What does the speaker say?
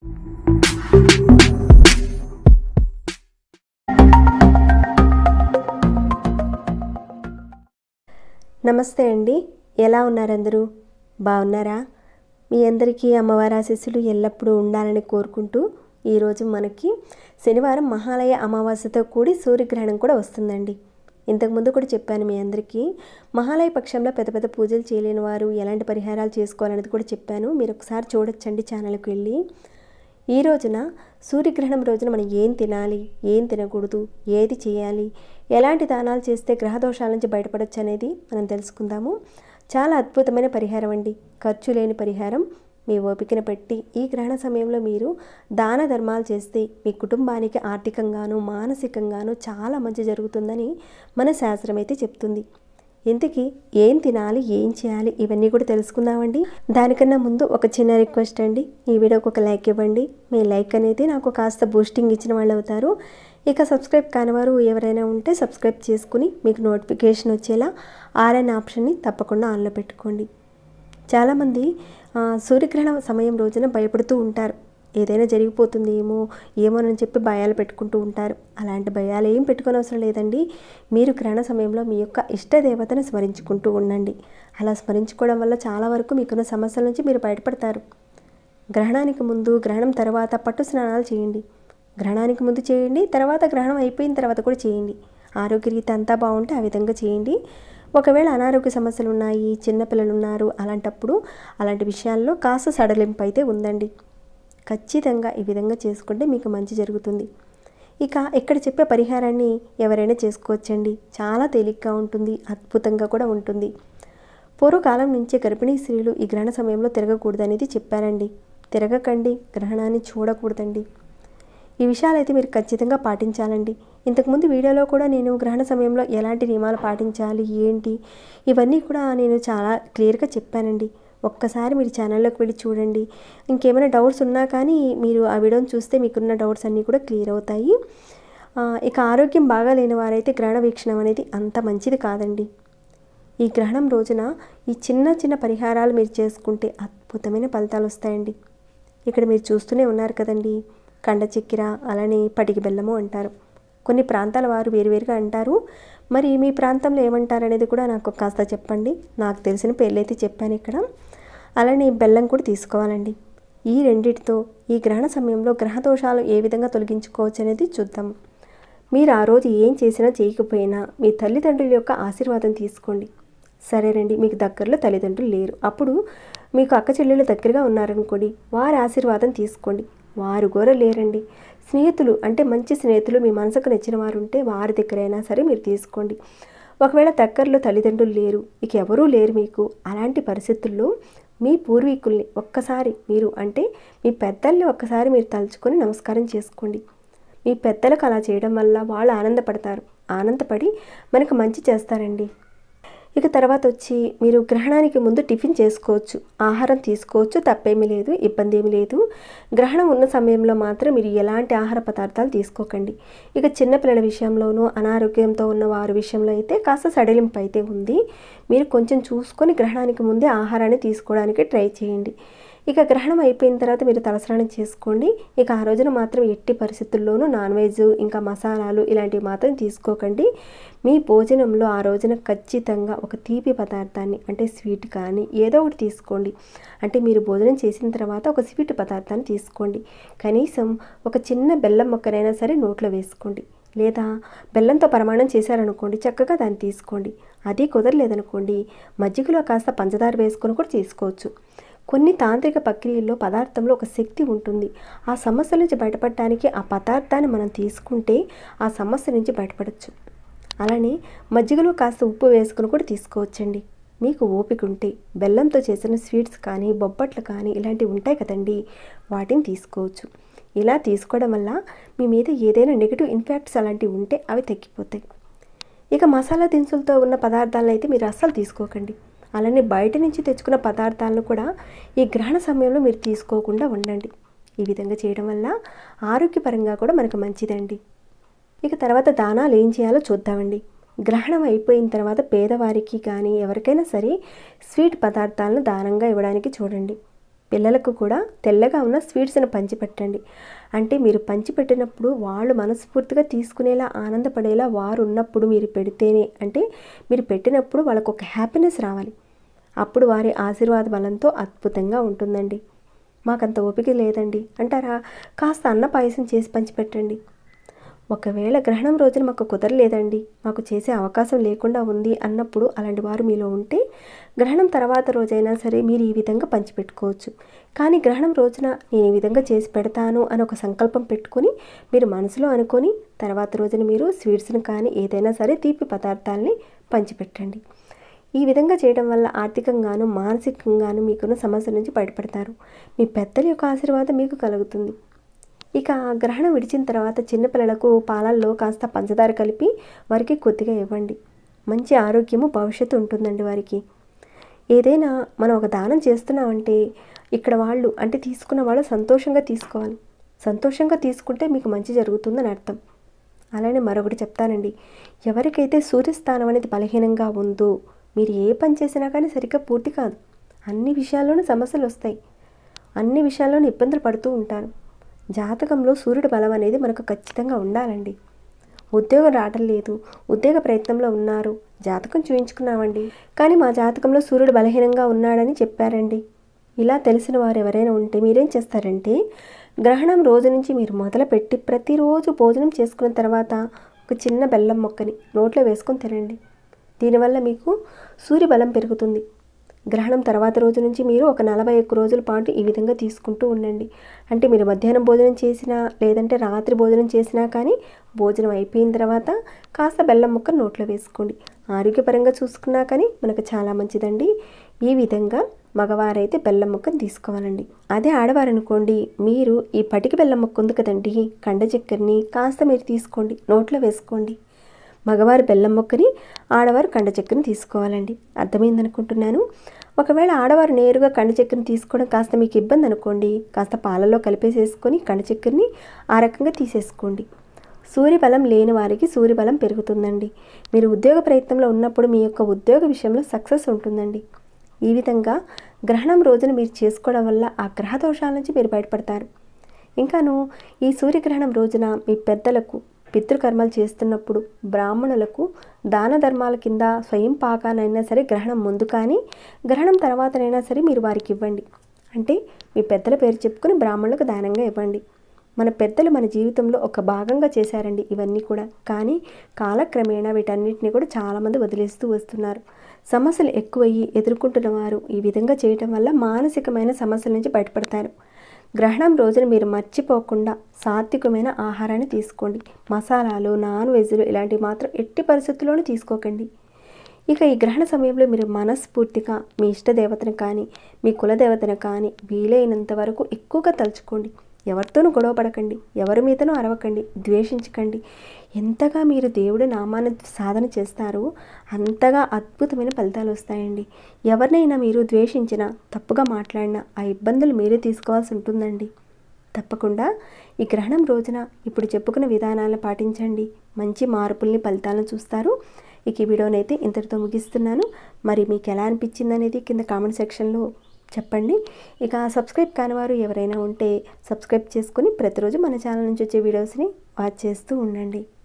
నమస్తే అండి ఎలా ఉన్నారు అందరూ బాగున్నారా మీ అందరికీ అమ్మవారి ఆశీస్సులు ఎల్లప్పుడూ ఉండాలని కోరుకుంటూ ఈరోజు మనకి శనివారం మహాలయ అమావాస్యతో కూడి సూర్యగ్రహణం కూడా వస్తుందండి ఇంతకుముందు కూడా చెప్పాను మీ అందరికీ మహాలయ పక్షంలో పెద్ద పెద్ద పూజలు చేయలేని వారు ఎలాంటి పరిహారాలు చేసుకోవాలనేది కూడా చెప్పాను మీరు ఒకసారి చూడొచ్చండి ఛానల్కి వెళ్ళి ఈ రోజున సూర్యగ్రహణం రోజున మనం ఏం తినాలి ఏం తినకూడదు ఏది చేయాలి ఎలాంటి దానాలు చేస్తే గ్రహ దోషాల నుంచి బయటపడొచ్చు అనేది మనం తెలుసుకుందాము చాలా అద్భుతమైన పరిహారం అండి ఖర్చు లేని పరిహారం మీ ఓపికను పెట్టి ఈ గ్రహణ సమయంలో మీరు దాన ధర్మాలు చేస్తే మీ కుటుంబానికి ఆర్థికంగాను మానసికంగాను చాలా మంచి జరుగుతుందని మన శాస్త్రం అయితే చెప్తుంది ఇంతకీ ఏం తినాలి ఏం చేయాలి ఇవన్నీ కూడా తెలుసుకుందామండి దానికన్నా ముందు ఒక చిన్న రిక్వెస్ట్ అండి ఈ వీడియోకి ఒక లైక్ ఇవ్వండి మీ లైక్ అనేది నాకు కాస్త బూస్టింగ్ ఇచ్చిన వాళ్ళు అవుతారు ఇక సబ్స్క్రైబ్ కానివారు ఎవరైనా ఉంటే సబ్స్క్రైబ్ చేసుకుని మీకు నోటిఫికేషన్ వచ్చేలా ఆర్ఎన్ ఆప్షన్ని తప్పకుండా ఆన్లో పెట్టుకోండి చాలామంది ఆ, సూర్యగ్రహణ సమయం రోజున భయపడుతూ ఉంటారు ఏదైనా జరిగిపోతుంది ఏమో ఏమోనని చెప్పి భయాలు పెట్టుకుంటూ ఉంటారు అలాంటి భయాలు ఏం పెట్టుకోని అవసరం లేదండి మీరు గ్రహణ సమయంలో మీ యొక్క ఇష్ట దేవతను స్మరించుకుంటూ ఉండండి అలా స్మరించుకోవడం వల్ల చాలా వరకు మీకున్న సమస్యల నుంచి మీరు బయటపడతారు గ్రహణానికి ముందు గ్రహణం తర్వాత పట్టు స్నానాలు చేయండి గ్రహణానికి ముందు చేయండి తర్వాత గ్రహణం అయిపోయిన తర్వాత కూడా చేయండి ఆరోగ్యరీతి అంతా బాగుంటే ఆ విధంగా చేయండి ఒకవేళ అనారోగ్య సమస్యలు ఉన్నాయి చిన్నపిల్లలు ఉన్నారు అలాంటప్పుడు అలాంటి విషయాల్లో కాస్త సడలింపు అయితే ఉందండి ఖచ్చితంగా ఈ విధంగా చేసుకుంటే మీకు మంచి జరుగుతుంది ఇక ఇక్కడ చెప్పే పరిహారాన్ని ఎవరైనా చేసుకోవచ్చండి చాలా తేలిగ్గా ఉంటుంది అద్భుతంగా కూడా ఉంటుంది పూర్వకాలం నుంచే గర్భిణీ స్త్రీలు ఈ గ్రహణ సమయంలో తిరగకూడదనేది చెప్పారండి తిరగకండి గ్రహణాన్ని చూడకూడదండి ఈ విషయాలైతే మీరు ఖచ్చితంగా పాటించాలండి ఇంతకుముందు వీడియోలో కూడా నేను గ్రహణ సమయంలో ఎలాంటి నియమాలు పాటించాలి ఏంటి ఇవన్నీ కూడా నేను చాలా క్లియర్గా చెప్పానండి ఒక్కసారి మీరు ఛానల్లోకి వెళ్ళి చూడండి ఇంకేమైనా డౌట్స్ ఉన్నా కానీ మీరు ఆ వీడియోని చూస్తే మీకున్న డౌట్స్ అన్నీ కూడా క్లియర్ అవుతాయి ఆ, ఇక ఆరోగ్యం బాగా లేని వారైతే గ్రహణ వీక్షణం అనేది అంత మంచిది కాదండి ఈ గ్రహణం రోజున ఈ చిన్న చిన్న పరిహారాలు మీరు చేసుకుంటే అద్భుతమైన ఫలితాలు వస్తాయండి ఇక్కడ మీరు చూస్తూనే ఉన్నారు కదండి కండ చక్కెర అలానే పటికి బెల్లము అంటారు కొన్ని ప్రాంతాల వారు వేరువేరుగా అంటారు మరి మీ ప్రాంతంలో ఏమంటారు అనేది కూడా నాకు కాస్త చెప్పండి నాకు తెలిసిన పేర్లైతే చెప్పాను ఇక్కడ అలానే బెల్లం కూడా తీసుకోవాలండి ఈ రెండిటితో ఈ గ్రహణ సమయంలో గ్రహ దోషాలు ఏ విధంగా తొలగించుకోవచ్చు అనేది చూద్దాం మీరు ఆ రోజు ఏం చేసినా చేయకపోయినా మీ తల్లిదండ్రుల యొక్క ఆశీర్వాదం తీసుకోండి సరేనండి మీకు దగ్గరలో తల్లిదండ్రులు లేరు అప్పుడు మీకు అక్క చెల్లెలు దగ్గరగా ఉన్నారనుకోండి వారి ఆశీర్వాదం తీసుకోండి వారు కూడా లేరండి స్నేహితులు అంటే మంచి స్నేహితులు మీ మనసుకు నచ్చిన వారు ఉంటే వారి దగ్గరైనా సరే మీరు తీసుకోండి ఒకవేళ దగ్గరలో తల్లిదండ్రులు లేరు ఇక ఎవరూ లేరు మీకు అలాంటి పరిస్థితుల్లో మీ పూర్వీకుల్ని ఒక్కసారి మీరు అంటే మీ పెద్దల్ని ఒక్కసారి మీరు తలుచుకొని నమస్కారం చేసుకోండి మీ పెద్దలకు అలా చేయడం వల్ల వాళ్ళు ఆనందపడతారు ఆనందపడి మనకు మంచి చేస్తారండి ఇక తర్వాత వచ్చి మీరు గ్రహణానికి ముందు టిఫిన్ చేసుకోవచ్చు ఆహారం తీసుకోవచ్చు తప్పేమీ లేదు ఇబ్బంది ఏమీ లేదు గ్రహణం ఉన్న సమయంలో మాత్రం మీరు ఎలాంటి ఆహార పదార్థాలు తీసుకోకండి ఇక చిన్నపిల్లల విషయంలోనూ అనారోగ్యంతో ఉన్న వారి విషయంలో అయితే కాస్త సడలింపు అయితే ఉంది మీరు కొంచెం చూసుకొని గ్రహణానికి ముందే ఆహారాన్ని తీసుకోవడానికి ట్రై చేయండి ఇక గ్రహణం అయిపోయిన తర్వాత మీరు తలస్నానం చేసుకోండి ఇక ఆ రోజున మాత్రం ఎట్టి పరిస్థితుల్లోనూ నాన్ వెజ్ ఇంకా మసాలాలు ఇలాంటివి మాత్రం తీసుకోకండి మీ భోజనంలో ఆ రోజున ఖచ్చితంగా ఒక తీపి పదార్థాన్ని అంటే స్వీట్ కానీ ఏదో ఒకటి తీసుకోండి అంటే మీరు భోజనం చేసిన తర్వాత ఒక స్వీట్ పదార్థాన్ని తీసుకోండి కనీసం ఒక చిన్న బెల్లం మొక్కనైనా సరే నోట్లో వేసుకోండి లేదా బెల్లంతో ప్రమాణం చేశారనుకోండి చక్కగా దాన్ని తీసుకోండి అది కుదరలేదనుకోండి మజ్జిగలో కాస్త పంచదార వేసుకొని కూడా తీసుకోవచ్చు కొన్ని తాంత్రిక ప్రక్రియల్లో పదార్థంలో ఒక శక్తి ఉంటుంది ఆ సమస్య నుంచి బయటపడటానికి ఆ పదార్థాన్ని మనం తీసుకుంటే ఆ సమస్య నుంచి బయటపడచ్చు అలానే మజ్జిగలో కాస్త ఉప్పు వేసుకుని కూడా తీసుకోవచ్చండి మీకు ఓపిక ఉంటే బెల్లంతో చేసిన స్వీట్స్ కానీ బొబ్బట్లు కానీ ఇలాంటివి ఉంటాయి కదండి వాటిని తీసుకోవచ్చు ఇలా తీసుకోవడం వల్ల మీ మీద ఏదైనా నెగిటివ్ ఇంపాక్ట్స్ అలాంటివి ఉంటే అవి తగ్గిపోతాయి ఇక మసాలా దినుసులతో ఉన్న పదార్థాలను అయితే మీరు అస్సలు తీసుకోకండి అలానే బయట నుంచి తెచ్చుకున్న పదార్థాలను కూడా ఈ గ్రహణ సమయంలో మీరు తీసుకోకుండా ఉండండి ఈ విధంగా చేయడం వల్ల ఆరోగ్యపరంగా కూడా మనకు మంచిదండి ఇక తర్వాత దానాలు ఏం చేయాలో చూద్దామండి గ్రహణం అయిపోయిన తర్వాత పేదవారికి కానీ ఎవరికైనా సరే స్వీట్ పదార్థాలను దానంగా ఇవ్వడానికి చూడండి పిల్లలకు కూడా తెల్లగా ఉన్న స్వీట్స్ని పంచిపెట్టండి అంటే మీరు పంచిపెట్టినప్పుడు వాళ్ళు మనస్ఫూర్తిగా తీసుకునేలా ఆనందపడేలా వారు ఉన్నప్పుడు మీరు పెడితేనే అంటే మీరు పెట్టినప్పుడు వాళ్ళకు ఒక హ్యాపీనెస్ రావాలి అప్పుడు వారి ఆశీర్వాద బలంతో అద్భుతంగా ఉంటుందండి మాకంత ఓపిక లేదండి అంటారా కాస్త అన్న పాయసం చేసి పంచిపెట్టండి ఒకవేళ గ్రహణం రోజున మాకు కుదరలేదండి మాకు చేసే అవకాశం లేకుండా ఉంది అన్నప్పుడు అలాంటి వారు మీలో ఉంటే గ్రహణం తర్వాత రోజైనా సరే మీరు ఈ విధంగా పంచిపెట్టుకోవచ్చు కానీ గ్రహణం రోజున నేను ఈ విధంగా చేసి పెడతాను అని ఒక సంకల్పం పెట్టుకొని మీరు మనసులో అనుకొని తర్వాత రోజున మీరు స్వీట్స్ని కానీ ఏదైనా సరే తీపి పదార్థాలని పంచిపెట్టండి ఈ విధంగా చేయడం వల్ల ఆర్థికంగాను మానసికంగాను మీకున్న సమస్య నుంచి బయటపడతారు మీ పెద్దల యొక్క ఆశీర్వాదం మీకు కలుగుతుంది ఇక గ్రహణం విడిచిన తర్వాత చిన్నపిల్లలకు పాలల్లో కాస్త పంచదార కలిపి వారికి కొద్దిగా ఇవ్వండి మంచి ఆరోగ్యము భవిష్యత్తు ఉంటుందండి వారికి ఏదైనా మనం ఒక దానం చేస్తున్నామంటే ఇక్కడ వాళ్ళు అంటే తీసుకున్న వాళ్ళు సంతోషంగా తీసుకోవాలి సంతోషంగా తీసుకుంటే మీకు మంచి జరుగుతుందని అర్థం అలానే మరొకటి చెప్తానండి ఎవరికైతే సూర్యస్థానం అనేది బలహీనంగా ఉందో మీరు ఏ పని చేసినా కానీ సరిగ్గా పూర్తి కాదు అన్ని విషయాల్లోనూ సమస్యలు వస్తాయి అన్ని విషయాల్లోనూ ఇబ్బందులు పడుతూ ఉంటారు జాతకంలో సూర్యుడు బలం అనేది మనకు ఖచ్చితంగా ఉండాలండి ఉద్యోగం రావడం లేదు ఉద్యోగ ప్రయత్నంలో ఉన్నారు జాతకం చూయించుకున్నామండి కానీ మా జాతకంలో సూర్యుడు బలహీనంగా ఉన్నాడని చెప్పారండి ఇలా తెలిసిన వారు ఎవరైనా ఉంటే మీరేం చేస్తారంటే గ్రహణం రోజు నుంచి మీరు మొదలుపెట్టి ప్రతిరోజు భోజనం చేసుకున్న తర్వాత ఒక చిన్న బెల్లం మొక్కని నోట్లో వేసుకొని తినండి దీనివల్ల మీకు సూర్యబలం పెరుగుతుంది గ్రహణం తర్వాత రోజు నుంచి మీరు ఒక నలభై ఒక్క రోజుల పాటు ఈ విధంగా తీసుకుంటూ ఉండండి అంటే మీరు మధ్యాహ్నం భోజనం చేసినా లేదంటే రాత్రి భోజనం చేసినా కానీ భోజనం అయిపోయిన తర్వాత కాస్త బెల్లం ముక్క నోట్లో వేసుకోండి ఆరోగ్యపరంగా చూసుకున్నా కానీ మనకు చాలా మంచిదండి ఈ విధంగా మగవారైతే బెల్లం ముక్కను తీసుకోవాలండి అదే ఆడవారనుకోండి మీరు ఈ పటికి బెల్లం ముక్క ఉంది కదండి కండ చక్కెరని కాస్త మీరు తీసుకోండి నోట్లో వేసుకోండి మగవారు బెల్లం మొక్కని ఆడవారు కండ చెక్కని తీసుకోవాలండి అర్థమైందనుకుంటున్నాను ఒకవేళ ఆడవారు నేరుగా కండ చెక్కని తీసుకోవడం కాస్త మీకు ఇబ్బంది అనుకోండి కాస్త పాలలో కలిపేసేసుకొని కండ చెక్కని ఆ రకంగా తీసేసుకోండి సూర్యబలం లేని వారికి సూర్యబలం పెరుగుతుందండి మీరు ఉద్యోగ ప్రయత్నంలో ఉన్నప్పుడు మీ యొక్క ఉద్యోగ విషయంలో సక్సెస్ ఉంటుందండి ఈ విధంగా గ్రహణం రోజున మీరు చేసుకోవడం వల్ల ఆ గ్రహ దోషాల నుంచి మీరు బయటపడతారు ఇంకాను ఈ సూర్యగ్రహణం రోజున మీ పెద్దలకు పితృకర్మలు చేస్తున్నప్పుడు బ్రాహ్మణులకు దాన ధర్మాల కింద స్వయం పాకానైనా సరే గ్రహణం ముందు కానీ గ్రహణం తర్వాతనైనా సరే మీరు వారికి ఇవ్వండి అంటే మీ పెద్దల పేరు చెప్పుకొని బ్రాహ్మణులకు దానంగా ఇవ్వండి మన పెద్దలు మన జీవితంలో ఒక భాగంగా చేశారండి ఇవన్నీ కూడా కానీ కాలక్రమేణా వీటన్నిటిని కూడా చాలామంది వదిలేస్తూ వస్తున్నారు సమస్యలు ఎక్కువయ్యి ఎదుర్కొంటున్న వారు ఈ విధంగా చేయటం వల్ల మానసికమైన సమస్యల నుంచి బయటపడతారు గ్రహణం రోజున మీరు మర్చిపోకుండా సాత్వికమైన ఆహారాన్ని తీసుకోండి మసాలాలు నాన్ వెజ్లు ఇలాంటివి మాత్రం ఎట్టి పరిస్థితుల్లోనూ తీసుకోకండి ఇక ఈ గ్రహణ సమయంలో మీరు మనస్ఫూర్తిగా మీ ఇష్టదేవతను కానీ మీ కులదేవతను కానీ వీలైనంత వరకు ఎక్కువగా తలుచుకోండి ఎవరితోనూ గొడవ పడకండి ఎవరి మీదనూ అరవకండి ద్వేషించకండి ఎంతగా మీరు దేవుడి నామాన్ని సాధన చేస్తారో అంతగా అద్భుతమైన ఫలితాలు వస్తాయండి ఎవరినైనా మీరు ద్వేషించినా తప్పుగా మాట్లాడినా ఆ ఇబ్బందులు మీరే తీసుకోవాల్సి ఉంటుందండి తప్పకుండా ఈ గ్రహణం రోజున ఇప్పుడు చెప్పుకున్న విధానాలను పాటించండి మంచి మార్పుల్ని ఫలితాలను చూస్తారు ఇక ఈ వీడియోనైతే ఇంతటితో ముగిస్తున్నాను మరి మీకు ఎలా అనిపించింది అనేది కింద కామెంట్ సెక్షన్లో చెప్పండి ఇక సబ్స్క్రైబ్ కాని వారు ఎవరైనా ఉంటే సబ్స్క్రైబ్ చేసుకొని ప్రతిరోజు మన ఛానల్ నుంచి వచ్చే వీడియోస్ని వాచ్ చేస్తూ ఉండండి